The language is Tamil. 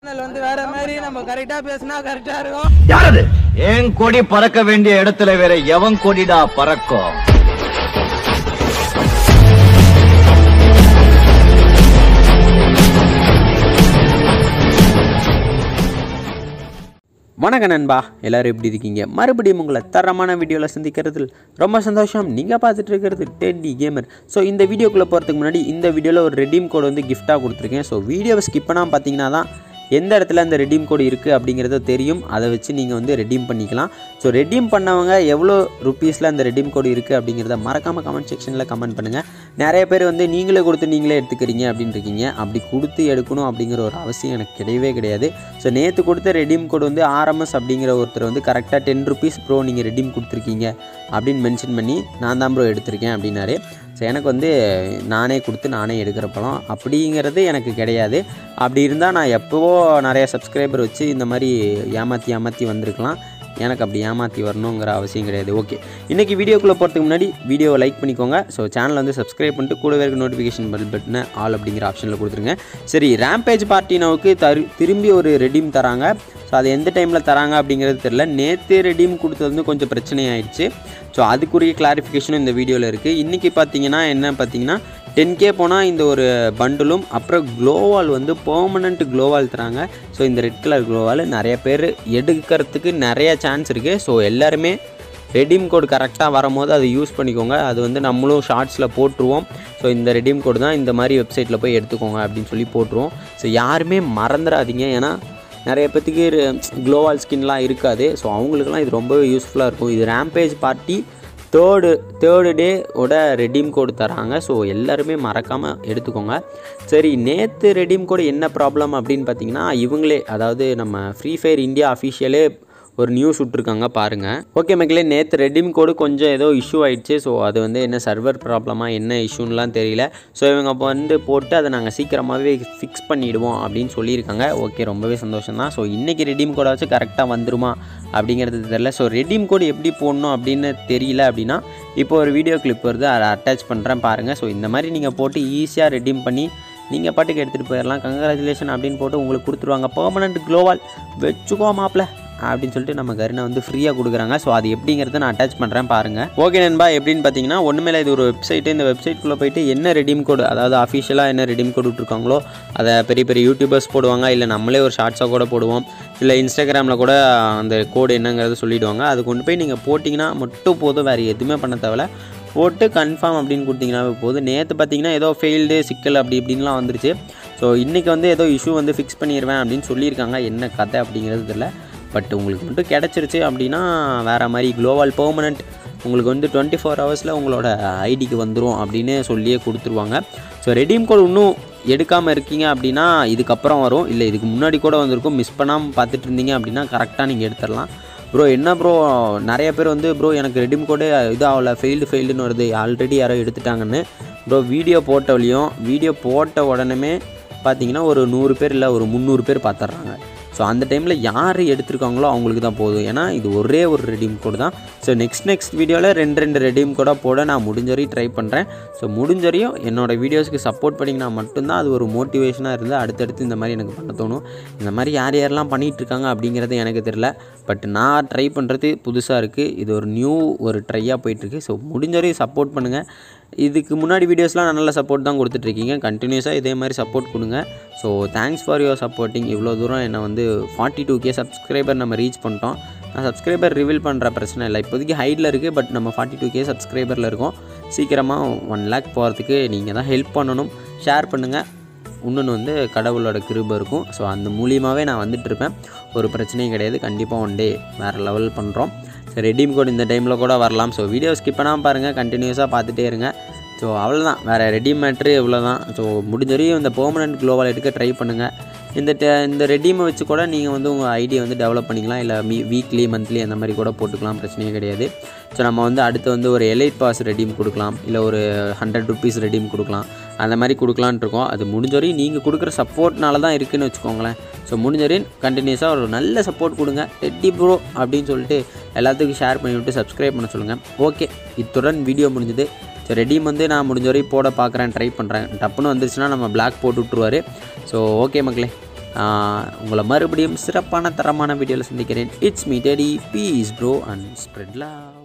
சேனல் வந்து வேற மாதிரி நம்ம கரெக்டா பேசினா கரெக்டா இருக்கும் யாரது என் கொடி பறக்க வேண்டிய இடத்துல வேற எவன் கொடிடா பறக்கும் வணக்கம் நண்பா எல்லாரும் எப்படி இருக்கீங்க மறுபடியும் உங்களை தரமான வீடியோவில் சந்திக்கிறதுல ரொம்ப சந்தோஷம் நீங்கள் பார்த்துட்டு இருக்கிறது டென்டி கேமர் ஸோ இந்த வீடியோக்குள்ளே போகிறதுக்கு முன்னாடி இந்த வீடியோவில் ஒரு ரெடீம் கோட் வந்து கிஃப்ட்டாக கொடுத்துருக்கேன் ஸோ வீடியோவை ஸ்கிப் பண்ணாமல் பார்த்தீங்கன்னா தான் எந்த இடத்துல அந்த ரெடீம் கோட் இருக்குது அப்படிங்கிறது தெரியும் அதை வச்சு நீங்கள் வந்து ரெடீம் பண்ணிக்கலாம் ஸோ ரெடீம் பண்ணவங்க எவ்வளோ ருப்பீஸில் அந்த ரெடீம் கோட் இருக்குது அப்படிங்கிறத மறக்காமல் கமெண்ட் செக்ஷனில் கமெண்ட் பண்ணுங்கள் நிறைய பேர் வந்து நீங்களே கொடுத்து நீங்களே எடுத்துக்கிறீங்க அப்படின்னு இருக்கீங்க அப்படி கொடுத்து எடுக்கணும் அப்படிங்கிற ஒரு அவசியம் எனக்கு கிடையவே கிடையாது ஸோ நேற்று கொடுத்த ரெடீம் கோட் வந்து ஆர்எம்எஸ் அப்படிங்கிற ஒருத்தர் வந்து கரெக்டாக டென் ருபீஸ் ப்ரோ நீங்கள் ரெடீம் கொடுத்துருக்கீங்க அப்படின்னு மென்ஷன் பண்ணி நான் தான் ப்ரோ எடுத்திருக்கேன் அப்படின்னாரு ஸோ எனக்கு வந்து நானே கொடுத்து நானே எடுக்கிற பழம் அப்படிங்கிறது எனக்கு கிடையாது அப்படி இருந்தால் நான் எப்போவோ நிறைய சப்ஸ்கிரைபர் வச்சு இந்த மாதிரி ஏமாற்றி ஏமாற்றி வந்திருக்கலாம் எனக்கு அப்படி ஏமாற்றி வரணுங்கிற அவசியம் கிடையாது ஓகே இன்றைக்கி வீடியோக்குள்ளே போகிறதுக்கு முன்னாடி வீடியோவை லைக் பண்ணிக்கோங்க ஸோ சேனலை வந்து சப்ஸ்கிரைப் பண்ணிட்டு கூடவே இருக்க நோட்டிஃபிகேஷன் பெல் பட்டனை ஆல் அப்படிங்கிற ஆப்ஷனில் கொடுத்துருங்க சரி ரேம்பேஜ் பார்ட்டினவுக்கு தரு திரும்பி ஒரு ரெடீம் தராங்க ஸோ அது எந்த டைமில் தராங்க அப்படிங்கிறது தெரில நேற்று ரெடீம் கொடுத்தது வந்து கொஞ்சம் பிரச்சனை ஆயிடுச்சு ஸோ அதுக்குரிய கிளாரிஃபிகேஷனும் இந்த வீடியோவில் இருக்குது இன்றைக்கி பார்த்தீங்கன்னா என்ன பார்த்தீங்கன்னா டென் கே போனால் இந்த ஒரு பண்டிலும் அப்புறம் க்ளோவால் வந்து பெர்மனண்ட் க்ளோவால் தராங்க ஸோ இந்த ரெட் கலர் க்ளோவால் நிறைய பேர் எடுக்கிறதுக்கு நிறைய சான்ஸ் இருக்குது ஸோ எல்லாருமே ரெடீம் கோட் கரெக்டாக வரும்போது அதை யூஸ் பண்ணிக்கோங்க அது வந்து நம்மளும் ஷார்ட்ஸில் போட்டுருவோம் ஸோ இந்த ரெடீம் கோட் தான் இந்த மாதிரி வெப்சைட்டில் போய் எடுத்துக்கோங்க அப்படின்னு சொல்லி போட்டுருவோம் ஸோ யாருமே மறந்துடாதீங்க ஏன்னா நிறைய பேத்துக்கு க்ளோவால் ஸ்கின்லாம் இருக்காது ஸோ அவங்களுக்குலாம் இது ரொம்பவே யூஸ்ஃபுல்லாக இருக்கும் இது rampage party third third day ஓட ரெடீம் கோடு தராங்க ஸோ எல்லாருமே மறக்காமல் எடுத்துக்கோங்க சரி நேற்று ரெடீம் கோடு என்ன ப்ராப்ளம் அப்படின்னு பார்த்தீங்கன்னா இவங்களே அதாவது நம்ம ஃப்ரீ ஃபயர் இந்தியா அஃபிஷியலே ஒரு நியூஸ் விட்ருக்காங்க பாருங்கள் ஓகே மக்களே நேற்று ரெடீம் கோடு கொஞ்சம் ஏதோ இஷ்யூ ஆயிடுச்சு ஸோ அது வந்து என்ன சர்வர் ப்ராப்ளமாக என்ன இஷ்யூன்னுலாம் தெரியல ஸோ இவங்க அப்போ வந்து போட்டு அதை நாங்கள் சீக்கிரமாகவே ஃபிக்ஸ் பண்ணிவிடுவோம் அப்படின்னு சொல்லியிருக்காங்க ஓகே ரொம்பவே சந்தோஷம் தான் ஸோ இன்றைக்கி ரெடீம் கோடை வச்சு கரெக்டாக வந்துருமா அப்படிங்கிறது தெரில ஸோ ரெடீம் கோடு எப்படி போடணும் அப்படின்னு தெரியல அப்படின்னா இப்போ ஒரு வீடியோ கிளிப் வருது அதை அட்டாச் பண்ணுறேன் பாருங்கள் ஸோ இந்த மாதிரி நீங்கள் போட்டு ஈஸியாக ரெடீம் பண்ணி நீங்கள் பாட்டுக்கு எடுத்துகிட்டு போயிடலாம் கங்க்ராச்சுலேஷன் அப்படின்னு போட்டு உங்களுக்கு கொடுத்துருவாங்க பெர்மனண்ட் க்ளோவால் வச்சுக்கோ மாப்பிள்ள அப்படின்னு சொல்லிட்டு நம்ம கருணை வந்து ஃப்ரீயாக கொடுக்குறாங்க ஸோ அது எப்படிங்கிறத நான் அட்டாச் பண்ணுறேன் பாருங்கள் ஓகே நண்பா எப்படின்னு பார்த்தீங்கன்னா ஒன்றுமே இது ஒரு வெப்சைட்டு இந்த வெப்சைட்குள்ளே போயிட்டு என்ன ரெடீம் கோடு அதாவது அஃபிஷியலாக என்ன ரெடீம் கோடு விட்ருக்காங்களோ அதை பெரிய பெரிய யூடியூபர்ஸ் போடுவாங்க இல்லை நம்மளே ஒரு ஷார்ட்ஸாக கூட போடுவோம் இல்லை இன்ஸ்டாகிராமில் கூட அந்த கோடு என்னங்கிறத சொல்லிவிடுவாங்க அது கொண்டு போய் நீங்கள் போட்டிங்கன்னா மட்டும் போதும் வேறு எதுவுமே பண்ண தேவையில்ல போட்டு கன்ஃபார்ம் அப்படின்னு கொடுத்தீங்கன்னா போதும் நேற்று பார்த்தீங்கன்னா ஏதோ ஃபெயில்டு சிக்கல் அப்படி இப்படின்லாம் வந்துருச்சு ஸோ இன்றைக்கி வந்து ஏதோ இஷ்யூ வந்து ஃபிக்ஸ் பண்ணிடுவேன் அப்படின்னு சொல்லியிருக்காங்க என்ன கதை அப்படிங்கிறது தெரியல பட் உங்களுக்கு மட்டும் கிடச்சிருச்சு அப்படின்னா வேறு மாதிரி குளோபல் பெர்மனண்ட் உங்களுக்கு வந்து டுவெண்ட்டி ஃபோர் ஹவர்ஸில் உங்களோட ஐடிக்கு வந்துடும் அப்படின்னு சொல்லியே கொடுத்துருவாங்க ஸோ ரெடீம் கோட் இன்னும் எடுக்காமல் இருக்கீங்க அப்படின்னா இதுக்கப்புறம் வரும் இல்லை இதுக்கு முன்னாடி கூட வந்திருக்கும் மிஸ் பண்ணாமல் பார்த்துட்டு இருந்தீங்க அப்படின்னா கரெக்டாக நீங்கள் எடுத்துடலாம் ப்ரோ என்ன ப்ரோ நிறைய பேர் வந்து ப்ரோ எனக்கு ரெடீம் கோடு இது ஆகல ஃபெயில்டு ஃபெயில்டுன்னு வருது ஆல்ரெடி யாரோ எடுத்துட்டாங்கன்னு ப்ரோ வீடியோ போட்ட வழியும் வீடியோ போட்ட உடனே பார்த்தீங்கன்னா ஒரு நூறு பேர் இல்லை ஒரு முந்நூறு பேர் பார்த்துட்றாங்க ஸோ அந்த டைமில் யார் எடுத்திருக்காங்களோ அவங்களுக்கு தான் போதும் ஏன்னா இது ஒரே ஒரு ரெடீம் கோடு தான் ஸோ நெக்ஸ்ட் நெக்ஸ்ட் வீடியோவில் ரெண்டு ரெண்டு ரெடீம் கோடாக போட நான் முடிஞ்ச வரையும் ட்ரை பண்ணுறேன் ஸோ முடிஞ்ச வரையும் என்னோடய வீடியோஸ்க்கு சப்போர்ட் பண்ணிங்கன்னா மட்டும்தான் அது ஒரு மோட்டிவேஷனாக இருந்து அடுத்தடுத்து இந்த மாதிரி எனக்கு பண்ண தோணும் இந்த மாதிரி யார் யாரெல்லாம் பண்ணிகிட்டு இருக்காங்க அப்படிங்கிறது எனக்கு தெரில பட் நான் ட்ரை பண்ணுறது புதுசாக இருக்குது இது ஒரு நியூ ஒரு ட்ரையாக போயிட்டுருக்கு ஸோ முடிஞ்ச வரையும் சப்போர்ட் பண்ணுங்கள் இதுக்கு முன்னாடி வீடியோஸ்லாம் நல்ல சப்போர்ட் தான் கொடுத்துட்ருக்கீங்க கண்டினியூஸாக இதே மாதிரி சப்போர்ட் கொடுங்க so thanks for your supporting இவ்வளோ தூரம் என்னை வந்து ஃபார்ட்டி டூ கே சப்ஸ்கிரைபர் நம்ம ரீச் பண்ணிட்டோம் நான் சப்ஸ்கிரைபர் ரிவீல் பண்ணுற பிரச்சனை இல்லை இப்போதைக்கு ஹைட்டில் இருக்குது பட் நம்ம ஃபார்ட்டி டூ கே சப்ஸ்கிரைபரில் இருக்கோம் சீக்கிரமாக ஒன் லேக் போகிறதுக்கு நீங்கள் தான் ஹெல்ப் பண்ணணும் ஷேர் பண்ணுங்கள் இன்னொன்று வந்து கடவுளோட கிருபை இருக்கும் ஸோ அந்த மூலியமாகவே நான் வந்துட்டுருப்பேன் ஒரு பிரச்சனையும் கிடையாது கண்டிப்பாக ஒன் டே வேறு லெவல் பண்ணுறோம் ஸோ ரெடீம் கோட் இந்த டைமில் கூட வரலாம் ஸோ வீடியோ ஸ்கிப் பண்ணாமல் பாருங்கள் கண்டினியூஸாக பார்த்துட்டே இருங்க ஸோ அவ்வளோதான் வேறு ரெடீம் மேட்ரு இவ்வளோ தான் ஸோ முடிஞ்ச வரையும் இந்த பெர்மனண்ட் க்ளோவால் எடுக்க ட்ரை பண்ணுங்கள் இந்த டெ இந்த ரெடீமை வச்சு கூட நீங்கள் வந்து உங்கள் ஐடியை வந்து டெவலப் பண்ணிக்கலாம் இல்லை மீ வீக்லி மந்த்லி அந்த மாதிரி கூட போட்டுக்கலாம் பிரச்சனையே கிடையாது ஸோ நம்ம வந்து அடுத்து வந்து ஒரு எலைட் பாஸ் ரெடீம் கொடுக்கலாம் இல்லை ஒரு ஹண்ட்ரட் ருபீஸ் ரெடீம் கொடுக்கலாம் அந்த மாதிரி கொடுக்கலான்ட்டு இருக்கோம் அது முடிஞ்ச வரையும் நீங்கள் கொடுக்குற சப்போர்ட்னால தான் இருக்குதுன்னு வச்சுக்கோங்களேன் ஸோ முடிஞ்ச வரையும் கண்டினியூஸாக ஒரு நல்ல சப்போர்ட் கொடுங்க டெட்டி ப்ரோ அப்படின்னு சொல்லிட்டு எல்லாத்துக்கும் ஷேர் பண்ணிவிட்டு சப்ஸ்கிரைப் பண்ண சொல்லுங்கள் ஓகே இத்துடன் வீடியோ முடிஞ்சது ஸோ ரெடீம் வந்து நான் முடிஞ்ச வரையும் போட பார்க்குறேன் ட்ரை பண்ணுறேன் டப்புன்னு வந்துருச்சுன்னா நம்ம பிளாக் போட்டு விட்ருவாரு ஸோ ஓகே மக்களே உங்களை மறுபடியும் சிறப்பான தரமான வீடியோவில் சந்திக்கிறேன் it's me Teddy peace bro and spread love